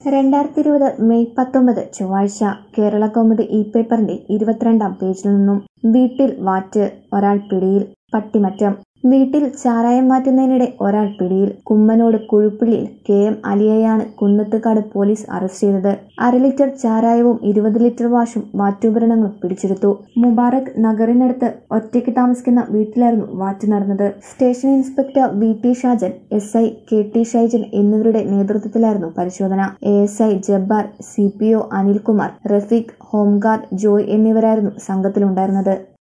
രണ്ടായിരത്തി ഇരുപത് മെയ് പത്തൊമ്പത് ചൊവ്വാഴ്ച കേരള കൗമുദി ഇ പേപ്പറിന്റെ ഇരുപത്തിരണ്ടാം പേജിൽ നിന്നും വീട്ടിൽ വാറ്റ് ഒരാൾ പിടിയിൽ പട്ടിമറ്റം വീട്ടിൽ ചാരായം മാറ്റുന്നതിനിടെ ഒരാൾ പിടിയിൽ കുമ്മനോട് കുഴുപ്പിള്ളിയിൽ കെ എം അലിയെയാണ് കുന്നത്തുകാട് പോലീസ് അറസ്റ്റ് ചെയ്തത് അര ലിറ്റർ ചാരായവും ഇരുപത് ലിറ്റർ വാഷും വാറ്റുപകരണങ്ങളും പിടിച്ചെടുത്തു മുബാറക് നഗറിനടുത്ത് ഒറ്റയ്ക്ക് താമസിക്കുന്ന വീട്ടിലായിരുന്നു വാറ്റ് നടന്നത് station inspector V T Shajan S I K T Shaijan എന്നിവരുടെ നേതൃത്വത്തിലായിരുന്നു പരിശോധന A S I Jabbar C P O Anilkumar Rafeeq home guard Joy എന്നിവരായിരുന്നു സംഘത്തിലുണ്ടായിരുന്നത്